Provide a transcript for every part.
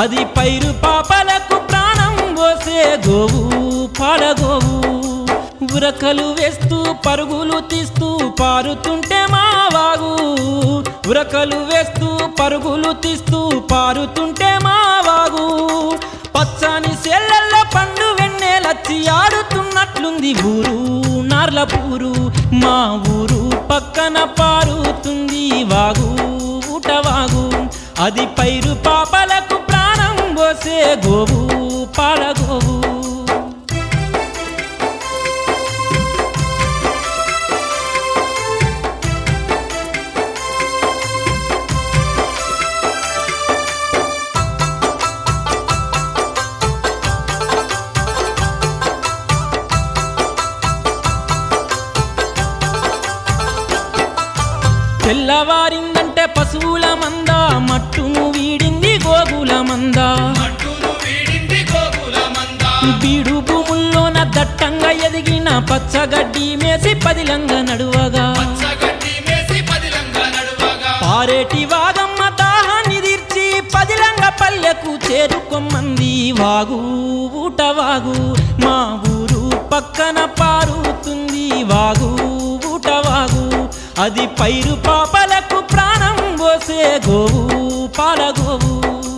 అది పైరు పాపలకు ప్రాణం పోసే గోవు పాలగోవు ఉరకలు వేస్తూ పరుగులు తీస్తూ పారుతుంటే మా వాగు ఉరకలు వేస్తూ పరుగులు తీస్తూ పారుతుంటే మా వాగు పచ్చని సెల్లెల్ల పండు వెన్నెలచ్చి ఆడుతున్నట్లుంది ఊరు నార్లపూరు మా ఊరు పక్కన పారుతుంది వాగు ఊటవాగు అది పైరు పాపలకు ప్రాణం పోసే గోవు పాలగోవు తెల్లవారిందంటే పశువుల మంద మట్టును వీడింది గోగుల మంద మట్టును వీడింది గోకుల మంద బీడు భూముల్లోన దట్టంగా ఎదిగిన పచ్చగడ్డి మేసి పదిలంగా నడువగా పచ్చగడ్డి మేసి పదిలంగా నడువగా పారేటి వాగమ్మ దాహాన్ని తీర్చి పదిలంగ పల్లెకు చేరుకొమ్మంది వాగు ఊట వాగు మా ఊరు పక్కన పారుతుంది వాగు ఊట వాగు అది పైరు పాపలకు ప్రాణం పోసే గోవు పాలగోవు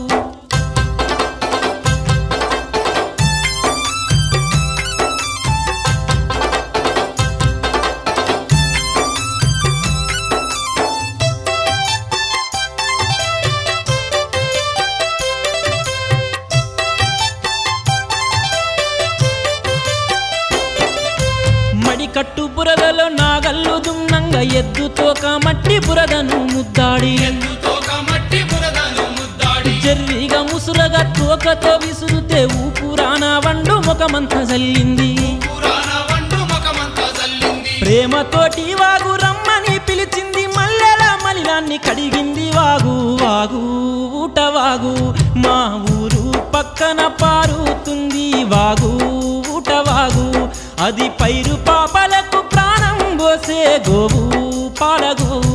మడికట్టు బురదలో నాగల్లు దున్నంగా ఎద్దుతోక మట్టి బురదను ముద్దాడి ఎద్దుతోక మట్టి బురదను ముద్దాడి జర్రిగా ముసురగా తోకతో విసురుతే ఊపురాన వండు ముఖమంత జల్లింది పురాణ వండు ముఖమంతా చల్లింది ప్రేమతోటి వాగు రమ్మని పిలిచింది మల్లెల మలినాన్ని కడిగింది వాగు వాగు ఊట వాగు మా ఊరు పక్కన పారుతుంది వాగు ఊట వాగు అది పైరు పాపలకు ప్రాణం పోసే గోవు పాలగోవు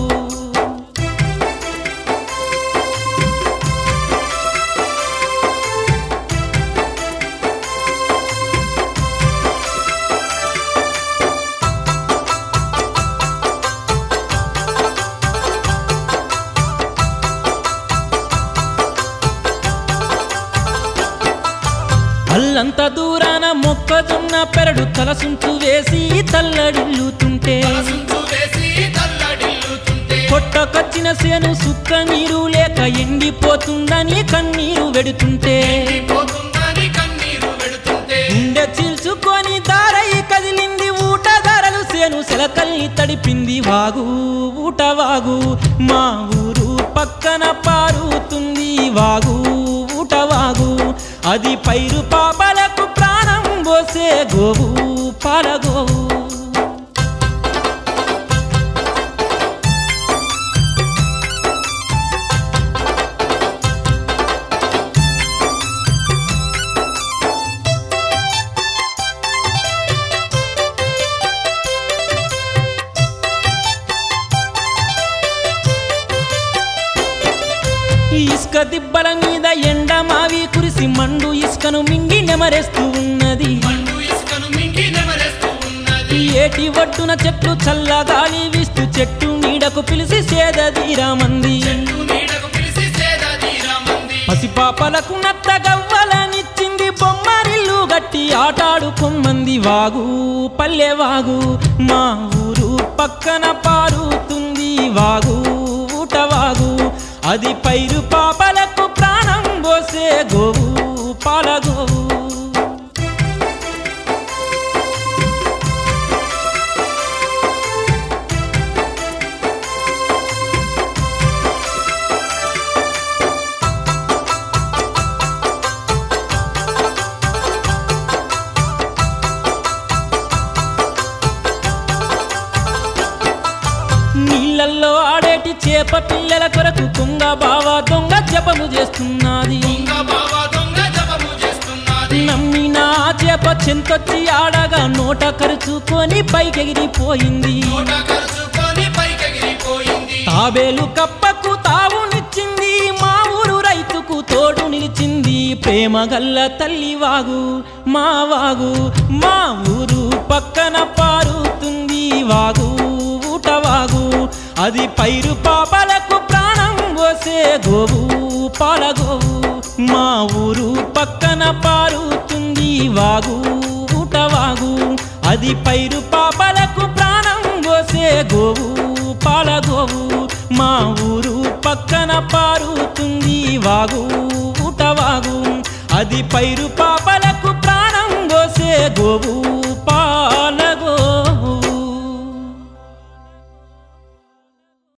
అల్లంత దూరాన మొక్కజొన్న పెరడు తలసుంచు వేసి తల్లడిల్లుతుంటే తలసుంచు వేసి తల్లడిల్లుతుంటే కొట్టకొచ్చిన సేను సుక్క నీరు లేక ఎండిపోతుందని కన్నీరు వెడుతుంటే పోతుందని కన్నీరు వెడుతుంటే గుండె చీల్చుకొని దారై కదిలింది ఊట ధరలు సేను సెలకల్ని తడిపింది వాగు ఊట వాగు మా ఊరు పక్కన పారుతుంది వాగు ఊట వాగు అది పైరు పాపలకు ప్రాణం పోసే గోవు పాలగోవు ఈ ఇసుక దిబ్బల మీద ఎండ మావి కురిసి మండు ఇసుకను మింగి నెమరేస్తూ ఉన్నది మండు ఇసుకను మింగి నెమరేస్తూ ఉన్నది ఈ ఏటి ఒడ్డున చెట్లు చల్లగాలి వీస్తూ చెట్టు నీడకు పిలిచి సేదీరామంది చెట్టు నీడకు పిలిచి సేద తీరమంది పసిపాపలకు నత్త గవ్వలనిచ్చింది బొమ్మరిల్లు గట్టి ఆటాడుకొమ్మంది వాగు పల్లె వాగు మా ఊరు పక్కన పారుతుంది వాగు ఊట వాగు అది పైరు పాపలకు ప్రాణం పోసే గోవు పాలగోవు నీళ్ళల్లో ఆడేటి చేప పిల్లల కొరకు కుంగ బావ దొంగ జపము చేస్తున్నది దొంగ బావ దొంగ జపము చేస్తున్నది నమ్మిన ఆ చేప చెంతొచ్చి ఆడగా నోట కరుచుకొని పైకెగిరిపోయింది నోట కరుచుకొని పైకెగిరిపోయింది తాబేలు కప్పకు తావునిచ్చింది మా ఊరు రైతుకు తోడు నిలిచింది ప్రేమ గల్ల తల్లి వాగు మా వాగు మా ఊరు పక్కన పారుతుంది వాగు ఊట వాగు అది పైరు పాపలకు ప్రాణం పోసే గోవు పాలగోవు మా ఊరు పక్కన పారుతుంది వాగు ఊట వాగు అది పైరు పాపలకు ప్రాణం పోసే గోవు పాలగోవు మా ఊరు పక్కన పారుతుంది వాగు ఊట వాగు అది పైరు పాపలకు ప్రాణం పోసే గోవు పాల